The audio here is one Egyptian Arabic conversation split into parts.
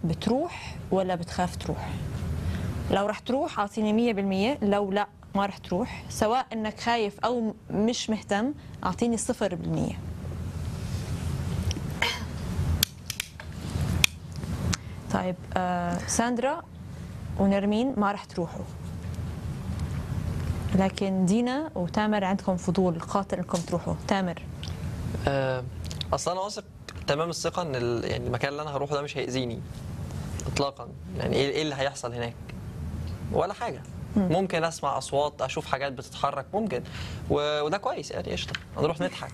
بتروح ولا بتخاف تروح لو رح تروح اعطيني مية بالمية لو لا ما رح تروح سواء انك خايف او مش مهتم اعطيني صفر بالمية طيب آه ساندرا ونرمين ما رح تروحوا لكن دينا وتامر عندكم فضول قاتل انكم تروحوا تامر آه، اصل انا واثق تمام الثقه ان ال- يعني المكان اللي انا هروحه ده مش هيأذيني اطلاقا يعني ايه إيه اللي هيحصل هناك ولا حاجه ممكن اسمع اصوات اشوف حاجات بتتحرك ممكن و... وده كويس يعني قشطه هنروح نضحك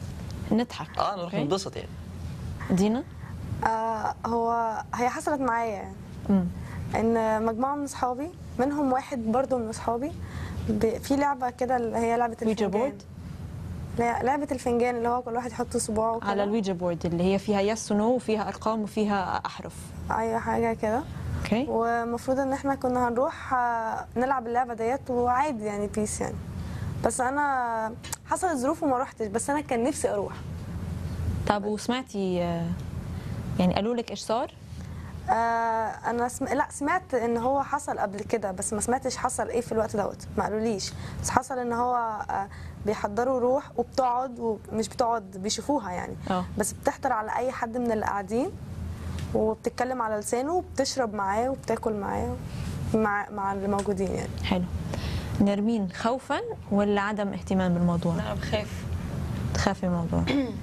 نضحك اه نروح أوكي؟ نتبسط يعني دينا آه هو هي حصلت معايا يعني مم. ان مجموعه من اصحابي منهم واحد برضو من اصحابي ب- في لعبه كده اللي هي لعبه ويجا الفنجان بورد لا- لعبه الفنجان اللي هو كل واحد يحط صباعه كده. على الويجا بورد اللي هي فيها يس ونو وفيها ارقام وفيها احرف اي حاجه كده اوكي ومفروض ان احنا كنا هنروح آه، نلعب اللعبه ديت وعادي يعني بيس يعني بس انا حصلت ظروف وما روحتش بس انا كان نفسي اروح طب وسمعتي آه، يعني قالوا لك ايش صار؟ آه انا سم... لا سمعت ان هو حصل قبل كده بس ما سمعتش حصل ايه في الوقت دوت ما قالوليش بس حصل ان هو آه بيحضروا روح وبتقعد ومش بتقعد بيشوفوها يعني اه بس بتحضر على اي حد من اللي قاعدين وبتتكلم على لسانه وبتشرب معاه وبتاكل معاه مع مع اللي موجودين يعني حلو نرمين خوفا ولا عدم اهتمام بالموضوع؟ انا بخاف تخافي من الموضوع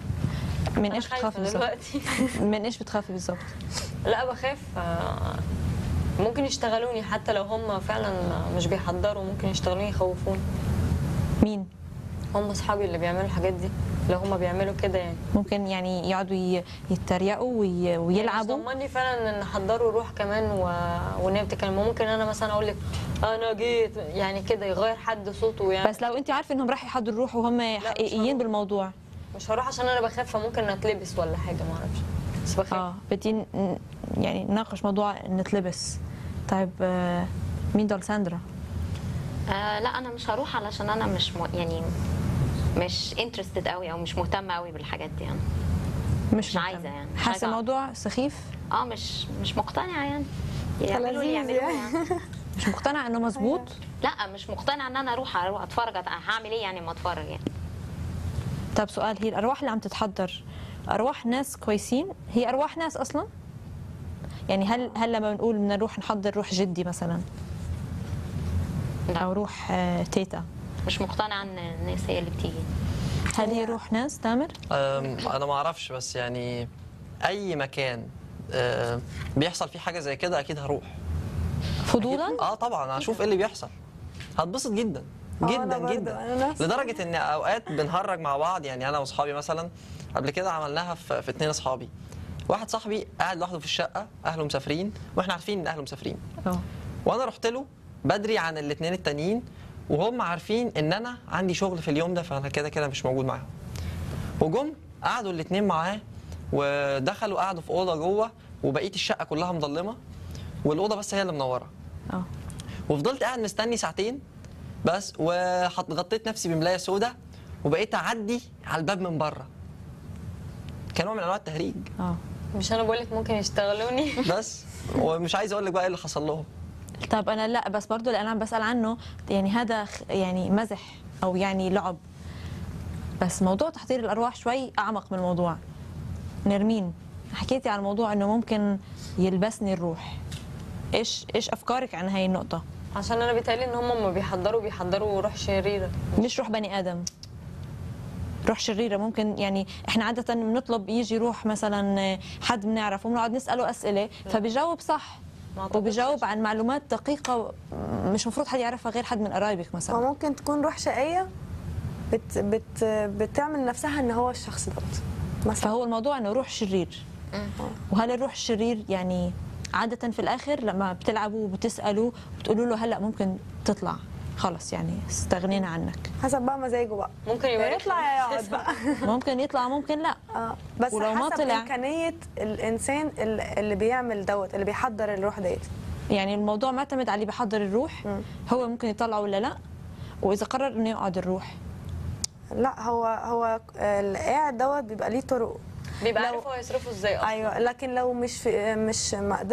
من انا ايش خايفه بتخافي بالضبط؟ دلوقتي من ايش بتخافي بالضبط؟ لا بخاف آه، ممكن يشتغلوني حتى لو هم فعلا مش بيحضروا ممكن يشتغلوني يخوفوني مين؟ هم اصحابي اللي بيعملوا الحاجات دي لو هم بيعملوا كده يعني ممكن يعني يقعدوا ي- يتريقوا وي- ويلعبوا ضمني فعلا ان حضروا روح كمان و... وان هي بتتكلم ممكن انا مثلا اقول لك انا جيت يعني كده يغير حد صوته يعني بس لو انت عارفه انهم راح يحضروا الروح وهم حقيقيين هروح. بالموضوع مش هروح عشان انا بخاف فممكن اتلبس ولا حاجه ما اعرفش بس بخاف اه بدي ن- يعني نناقش موضوع نتلبس طيب آه، مين دول ساندرا؟ آه لا انا مش هروح علشان انا مش م... يعني مش انترستد قوي او مش مهتمه قوي بالحاجات دي يعني مش, مش عايزة يعني. مش حاسه عايزة الموضوع سخيف اه مش مش مقتنعه يعني يعملوا اللي لذيذ يعملوه يعني. يعني مش مقتنعه انه مزبوط لا مش مقتنعه ان انا اروح اروح اتفرج أت- هعمل ايه يعني ما اتفرج يعني طيب سؤال هي الارواح اللي عم تتحضر ارواح ناس كويسين هي ارواح ناس اصلا يعني هل هل لما بنقول بدنا نروح نحضر روح جدي مثلا لا. او روح آه، تيتا مش مقتنعه ان الناس هي اللي بتيجي هل هي روح ناس تامر أم، انا ما اعرفش بس يعني اي مكان أم، بيحصل فيه حاجه زي كده اكيد هروح فضولا اه طبعا هشوف ايه اللي بيحصل هتبسط جدا آه، جدا أنا برضه، جدا أنا نفس- لدرجه ان اوقات بنهرج مع بعض يعني انا واصحابي مثلا قبل كده عملناها في, في اتنين اصحابي واحد صاحبي قاعد لوحده في الشقه اهله مسافرين واحنا عارفين ان اهله مسافرين اه وانا رحت له بدري عن الاثنين التانيين وهم عارفين ان انا عندي شغل في اليوم ده فانا كده كده مش موجود معاهم وجم قعدوا الاثنين معاه ودخلوا قعدوا في اوضه جوه وبقيه الشقه كلها مظلمه والاوضه بس هي اللي منوره اه وفضلت قاعد مستني ساعتين بس وغطيت نفسي بملايه سودة وبقيت اعدي على الباب من بره كان نوع من انواع التهريج اه مش انا بقول لك ممكن يشتغلوني بس ومش عايز اقول لك بقى ايه اللي حصل لهم طب انا لا بس برضو اللي انا عم بسال عنه يعني هذا خ- يعني مزح او يعني لعب بس موضوع تحضير الارواح شوي اعمق من الموضوع نرمين حكيتي عن الموضوع انه ممكن يلبسني الروح ايش ايش افكارك عن هاي النقطه عشان انا بيتهيألي ان هم ما بيحضروا بيحضروا روح شريره مش روح بني ادم روح شريرة ممكن يعني احنا عادة بنطلب يجي روح مثلا حد بنعرفه وبنقعد نسأله أسئلة فبيجاوب صح ما أعتقدش. وبيجاوب عن معلومات دقيقة مش مفروض حد يعرفها غير حد من قرايبك مثلا وممكن تكون روح شقيه بت بت بتعمل نفسها ان هو الشخص دوت مثلا فهو الموضوع انه روح شرير وهل الروح الشرير يعني عادة في الآخر لما بتلعبوا وبتسألوا بتقولوا له هلا ممكن تطلع خلص يعني استغنينا عنك حسب بقى مزاجه بقى ممكن يا يبقى يطلع يا يقعد بقى ممكن يطلع ممكن لا اه بس ولو ما حسب طلع؟ امكانيه الانسان اللي اللي بيعمل دوت اللي بيحضر الروح ديت يعني الموضوع معتمد على اللي بيحضر الروح مم. هو ممكن يطلع ولا لا وإذا قرر إنه يقعد الروح لا هو هو اللي قاعد دوت بيبقى ليه طرق بيبقى لو- عارف هو يصرفه ازاي اصلا ايوه لكن لو مش في مش ما